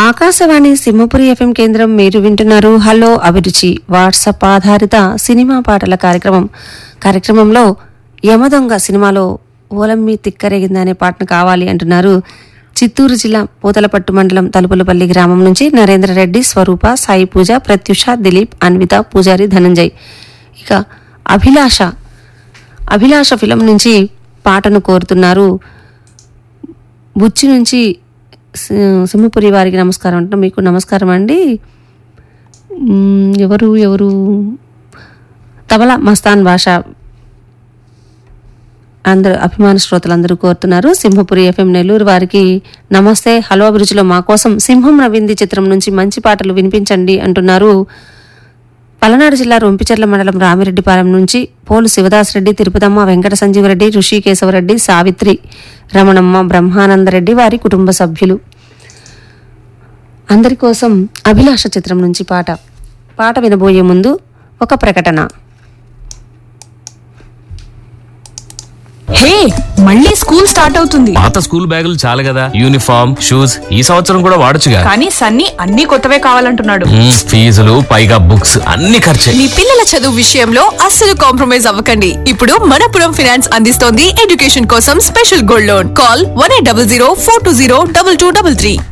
Akashvani Simhapuri FM కేంద్రం మీరు వింటున్నారు హలో అభిరుచి వాట్సాప్ ఆధారిత సినిమా పాటల కార్యక్రమం కార్యక్రమంలో యమదొంగ సినిమాలో ఓలమ్మి తిక్కరేగిందా అనే పాటను కావాలి అంటున్నారు చిత్తూరు జిల్లా పూతలపట్టు మండలం తలుపులపల్లి గ్రామం నుంచి నరేంద్ర రెడ్డి స్వరూప సాయి పూజ ప్రత్యుష దిలీప్ అన్విత పూజారి ధనంజయ్ ఇక అభిలాష అభిలాష ఫిలం నుంచి పాటను కోరుతున్నారు బుచ్చి నుంచి సి- సింహపురి వారికి నమస్కారం అంటున్నా మీకు నమస్కారం అండి మ్, ఎవరు ఎవరు తబలా మస్తాన్ భాష అందరు అభిమాన శ్రోతలందరూ కోరుతున్నారు సింహపురి ఎఫ్ఎం నెల్లూరు వారికి నమస్తే హలో అభిరుచిలో మా కోసం సింహం నవ్వింది చిత్రం నుంచి మంచి పాటలు వినిపించండి అంటున్నారు పలనాడు జిల్లా రొంపిచెర్ల మండలం రామిరెడ్డిపాలెం నుంచి పోలు శివదాసరెడ్డి తిరుపతమ్మ వెంకట సంజీవరెడ్డి ఋషికేశవరెడ్డి సావిత్రి రమణమ్మ బ్రహ్మానందరెడ్డి వారి కుటుంబ సభ్యులు అందరి కోసం అభిలాష చిత్రం నుంచి పాట పాట వినబోయే ముందు ఒక ప్రకటన హే మళ్ళీ స్కూల్ స్టార్ట్ అవుతుంది పాత స్కూల్ బ్యాగులు చాలు కదా యూనిఫామ్ షూస్ ఈ సంవత్సరం కూడా వాడొచ్చుగా కానీ సన్నీ అన్ని కొత్తవే కావాలంటున్నాడు మ్మ్, ఫీజులు పైగా బుక్స్ అన్ని ఖర్చే మీ పిల్లల చదువు విషయంలో అస్సలు కాంప్రమైజ్ అవ్వకండి ఇప్పుడు మనపురం ఫైనాన్స్ అందిస్తోంది ఎడ్యుకేషన్ కోసం special gold loan call one eight double zero four two zero double two double three